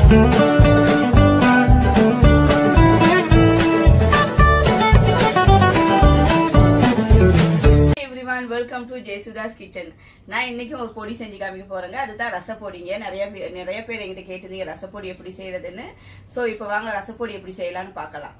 everyone welcome to Jayasudha's kitchen நான் இன்னைக்கு ஒரு பொடி செஞ்சு காமிக்க போறேங்க அதுதான் ரசப்பொடிங்க நிறைய பேர் நிறைய பேர் என்கிட்ட கேட்டதுங்க ரசப்பொடி எப்படி செய்யறதுன்னு சோ இப்போ வாங்க ரசப்பொடி எப்படி செய்யலாம்னு பார்க்கலாம்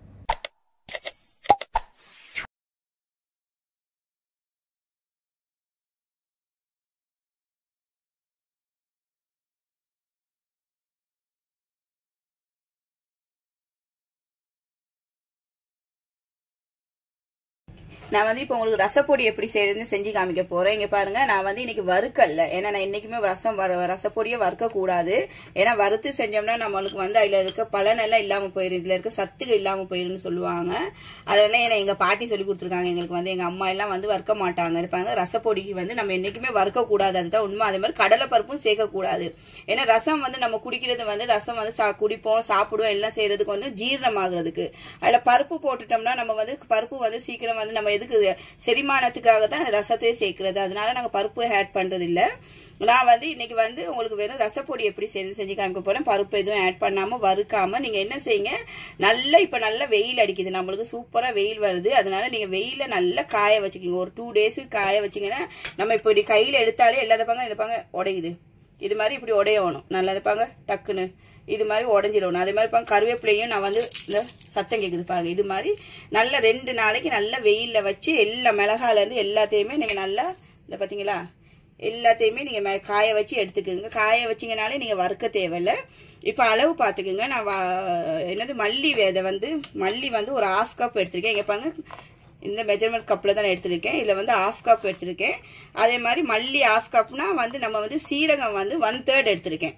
நான் வந்து இப்போ உங்களுக்கு ரசப்பொடி எப்படி செய்யறதுன்னு செஞ்சு காமிக்க போறேன் இங்க பாருங்க நான் வந்து இன்னைக்கு வறுக்கல்ல ஏன்னா நான் என்னைக்குமே ரசம் வர- ரசப்பொடியை வறுக்க கூடாது ஏன்னா வறுத்து செஞ்சோம்னா நம்மளுக்கு வந்து அதுல இருக்க பலன் எல்லாம் இல்லாம போயிடும் இதுல இருக்க சத்துகள் இல்லாம போயிருன்னு சொல்லுவாங்க அதெல்லாம் ஏன்னா எங்க பாட்டி சொல்லி கொடுத்துருக்காங்க எங்களுக்கு வந்து எங்க அம்மா எல்லாம் வந்து வறுக்க மாட்டாங்க இருப்பாங்க ரசப்பொடிக்கு வந்து நம்ம என்னைக்குமே வறுக்க கூடாது அதுதான் உண்மை அதே மாதிரி கடலை பருப்பும் சேர்க்க கூடாது ஏன்னா ரசம் வந்து நம்ம குடிக்கிறது வந்து ரசம் வந்து சா- குடிப்போம் சாப்பிடுவோம் எல்லாம் செய்யறதுக்கு வந்து ஜீரணம் ஆகுறதுக்கு அதுல பருப்பு போட்டுட்டோம்னா நம்ம வந்து பருப்பு வந்து சீக்கிரம் வந்து நம்ம எதுக்கு செரிமானத்துக்காக தான் ரசத்தையே சேர்க்கிறது அதனால நாங்க பருப்பு ஆட் பண்றது இல்ல நான் வந்து இன்னைக்கு வந்து உங்களுக்கு வெறும் ரசப்பொடி எப்படி செய்து செஞ்சு காமிக்க போறேன் பருப்பு எதுவும் ஆட் பண்ணாம வறுக்காம நீங்க என்ன செய்யுங்க நல்லா இப்ப நல்லா வெயில் அடிக்குது நம்மளுக்கு சூப்பரா வெயில் வருது அதனால நீங்க வெயில நல்லா காய வச்சுக்கோங்க ஒரு டூ டேஸ்க்கு காய வச்சீங்கன்னா நம்ம இப்ப இப்படி கையில எடுத்தாலே எல்லா பாங்க இந்த பாங்க உடையுது இது மாதிரி இப்படி உடையணும் நல்லா பாங்க டக்குன்னு இது மாதிரி உடஞ்சிடணும் அதே மாதிரி பாருங்க கருவேப்பிலையும் நான் வந்து இந்த சத்தம் கேக்குது பாருங்க இது மாதிரி நல்ல ரெண்டு நாளைக்கு நல்ல வெயில்ல வச்சு எல்லா மிளகால இருந்து எல்லாத்தையுமே நீங்க நல்லா இந்த பாத்தீங்களா எல்லாத்தையுமே நீங்க மே- காய வச்சு எடுத்துக்கோங்க காய வச்சீங்கனாலே நீங்க வறுக்க தேவையில்ல இப்ப அளவு பாத்துக்கோங்க நான் வா- என்னது மல்லி விதை வந்து மல்லி வந்து ஒரு ஹாஃப் கப் எடுத்திருக்கேன் இங்க பாருங்க இந்த மெஜர்மெண்ட் கப்பில் தான் நான் எடுத்திருக்கேன் இதில் வந்து ஹாஃப் கப் எடுத்திருக்கேன் அதே மாதிரி மல்லி ஹாஃப் கப்னா வந்து நம்ம வந்து சீரகம் வந்து ஒன் தேர்ட் எடுத்திருக்கேன்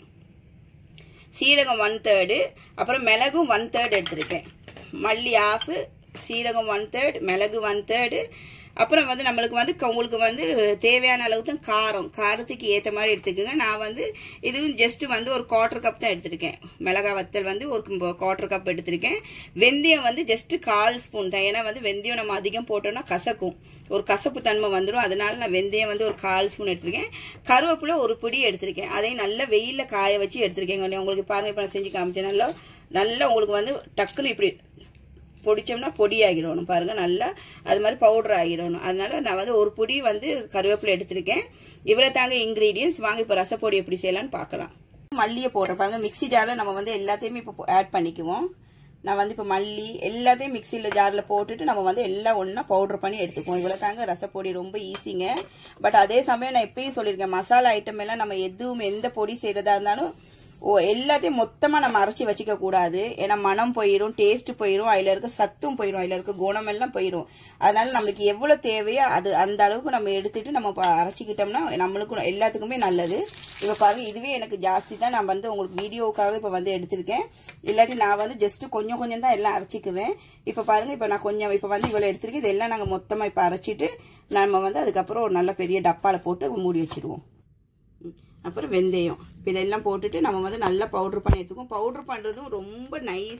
சீரகம் ஒன் தேர்டு அப்புறம் மிளகும் ஒன் தேர்ட் எடுத்திருக்கேன் மல்லி ஆஃப் சீரகம் ஒன் தேர்ட் மிளகு ஒன் தேர்டு அப்புறம் வந்து நம்மளுக்கு வந்து க- உங்களுக்கு வந்து தேவையான அளவுக்கு தான் காரம் காரத்துக்கு ஏற்ற மாதிரி எடுத்துக்கோங்க நான் வந்து இதுவும் ஜஸ்ட் வந்து ஒரு குவார்டர் கப் தான் எடுத்திருக்கேன் மிளகா வத்தல் வந்து ஒரு குவார்டர் கப் எடுத்திருக்கேன் வெந்தயம் வந்து ஜஸ்ட் கால் ஸ்பூன் தான் ஏன்னா வந்து வெந்தயம் நம்ம அதிகம் போட்டோம்னா கசக்கும் ஒரு கசப்பு தன்மை வந்துடும் அதனால நான் வெந்தயம் வந்து ஒரு கால் ஸ்பூன் எடுத்திருக்கேன் கருவேப்பிலை ஒரு பிடி எடுத்திருக்கேன் அதையும் நல்லா வெயில்ல காய வச்சு எடுத்திருக்கேன் உங்களுக்கு பாருங்க இப்ப நான் செஞ்சு காமிச்சேன் நல்லா நல்லா உங்களுக்கு வந்து டக்குன்னு இப்படி பொடிச்சோம்னா பொடி ஆகிடணும் பாருங்க நல்லா அது மாதிரி பவுடர் ஆகிடணும் அதனால நான் வந்து ஒரு பொடி வந்து கருவேப்பிலை எடுத்திருக்கேன் இவ்வளவு தாங்க இன்கிரீடியன்ஸ் வாங்க இப்போ ரசப்பொடி எப்படி செய்யலாம்னு பார்க்கலாம் மல்லியை போடுறேன் பாருங்க மிக்ஸி ஜார்ல நம்ம வந்து எல்லாத்தையுமே இப்போ ஆட் பண்ணிக்குவோம் நான் வந்து இப்போ மல்லி எல்லாத்தையும் மிக்சியில் ஜாரில் போட்டுட்டு நம்ம வந்து எல்லாம் ஒன்றா பவுடர் பண்ணி எடுத்துக்குவோம் இவ்வளோ தாங்க ரசப்பொடி ரொம்ப ஈஸிங்க பட் அதே சமயம் நான் எப்பயும் சொல்லியிருக்கேன் மசாலா ஐட்டம் எல்லாம் நம்ம எதுவும் எந்த பொடி செய்கிறதா இருந்தாலும் ஓ எல்லாத்தையும் மொத்தமா நம்ம அரைச்சி வச்சுக்க கூடாது ஏன்னா மனம் போயிடும் டேஸ்ட் போயிடும் அதுல இருக்க சத்தும் போயிடும் அதுல இருக்க குணம் எல்லாம் போயிடும் அதனால நம்மளுக்கு எவ்வளவு தேவையோ அது அந்த அளவுக்கு நம்ம எடுத்துட்டு நம்ம ப- அரைச்சிக்கிட்டோம்னா நம்மளுக்கும் எல்லாத்துக்குமே நல்லது இப்ப பாருங்க இதுவே எனக்கு ஜாஸ்தி தான் நான் வந்து உங்களுக்கு வீடியோவுக்காக இப்ப வந்து எடுத்திருக்கேன் இல்லாட்டி நான் வந்து ஜஸ்ட் கொஞ்சம் கொஞ்சம் தான் எல்லாம் அரைச்சிக்குவேன் இப்ப பாருங்க இப்ப நான் கொஞ்சம் இப்ப வந்து இவ்வளவு எடுத்திருக்கேன் இதெல்லாம் நாங்க மொத்தமா இப்ப அரைச்சிட்டு நம்ம வந்து அதுக்கப்புறம் ஒரு நல்ல பெரிய டப்பால போட்டு மூடி வச்சிருவோம் அப்புறம் வெந்தயம் இப்ப இதெல்லாம் போட்டுட்டு நம்ம வந்து நல்லா பவுடர் பண்ணி எடுத்துக்குவோம் பவுடர் பண்ணுறதும் ரொம்ப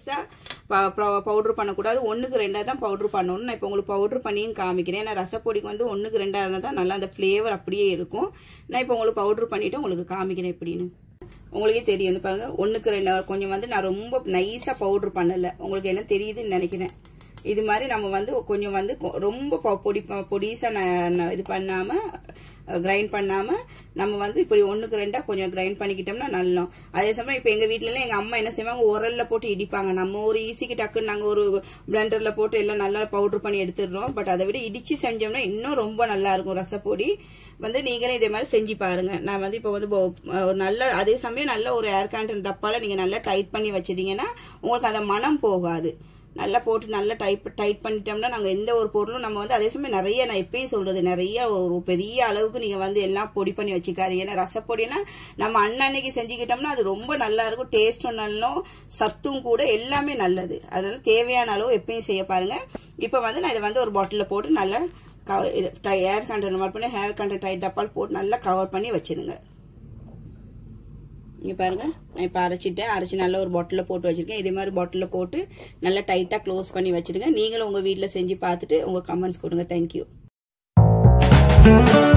நைஸாக பவுடர் பண்ணக்கூடாது ஒன்றுக்கு ரெண்டாக தான் பவுடர் பண்ணணும் நான் இப்போ உங்களுக்கு பவுடர் பண்ணியும் காமிக்கிறேன் ஏன்னா ரசப்பொடிக்கு வந்து ஒன்றுக்கு ரெண்டாக இருந்தால் தான் நல்லா அந்த ஃப்ளேவர் அப்படியே இருக்கும் நான் இப்போ உங்களுக்கு பவுடர் பண்ணிவிட்டு உங்களுக்கு காமிக்கிறேன் எப்படின்னு உங்களுக்கே தெரியும் வந்து பாருங்க ஒன்றுக்கு ரெண்டு கொஞ்சம் வந்து நான் ரொம்ப நைஸாக பவுடர் பண்ணலை உங்களுக்கு என்ன தெரியுதுன்னு நினைக்கிறேன் இது மாதிரி நம்ம வந்து கொஞ்சம் வந்து கொ- ரொம்ப பொ- பொடி பொடிசா ந- ந- இது பண்ணாம கிரைண்ட் பண்ணாம நம்ம வந்து இப்படி ஒண்ணுக்கு ரெண்டா கொஞ்சம் கிரைண்ட் பண்ணிக்கிட்டோம்னா நல்லோம் அதே சமயம் இப்ப எங்க வீட்ல எல்லாம் எங்க அம்மா என்ன செய்வாங்க உரல்ல போட்டு இடிப்பாங்க நம்ம ஒரு ஈஸிக்கு டக்குன்னு நாங்க ஒரு பிளண்டர்ல போட்டு எல்லாம் நல்லா பவுடர் பண்ணி எடுத்துடுறோம் பட் அதை விட இடிச்சு செஞ்சோம்னா இன்னும் ரொம்ப நல்லா இருக்கும் ரசப்பொடி வந்து நீங்களே இதே மாதிரி செஞ்சு பாருங்க நான் வந்து இப்போ வந்து போ- ஒரு நல்ல அதே சமயம் நல்ல ஒரு ஏர் கேண்டன் டப்பால நீங்க நல்லா டைட் பண்ணி வச்சிட்டீங்கன்னா உங்களுக்கு அந்த மனம் போகாது நல்லா போட்டு நல்லா டைப் டைட் பண்ணிட்டோம்னா நாங்கள் எந்த ஒரு பொருளும் நம்ம வந்து அதே சமயம் நிறைய நான் எப்பயும் சொல்றது நிறைய ஒரு பெரிய அளவுக்கு நீங்க வந்து எல்லாம் பொடி பண்ணி வச்சுக்காதீங்க ஏன்னா ரசப்பொடினா நம்ம அன்னன்னைக்கு செஞ்சுக்கிட்டோம்னா அது ரொம்ப நல்லா இருக்கும் டேஸ்டும் நல்லோம் சத்தும் கூட எல்லாமே நல்லது அதனால தேவையான அளவு எப்பயும் செய்ய பாருங்க இப்போ வந்து நான் இதை வந்து ஒரு பாட்டிலில் போட்டு நல்லா ஏர் கண்டெய்னர் மாதிரி பண்ணி ஹேர் கண்டெய்னர் டைட் டப்பால் போட்டு நல்லா கவர் பண்ணி வச்சிருங்க இங்க பாருங்க நான் இப்போ அரைச்சிட்டேன் அரைச்சி நல்ல ஒரு பாட்டிலில் போட்டு வச்சிருக்கேன் இதே மாதிரி பாட்டிலில் போட்டு நல்லா டைட்டாக க்ளோஸ் பண்ணி வச்சிருங்க நீங்களும் உங்கள் வீட்டில் செஞ்சு பார்த்துட்டு உங்கள் கமெண்ட்ஸ் கொடுங்க தேங்க்யூ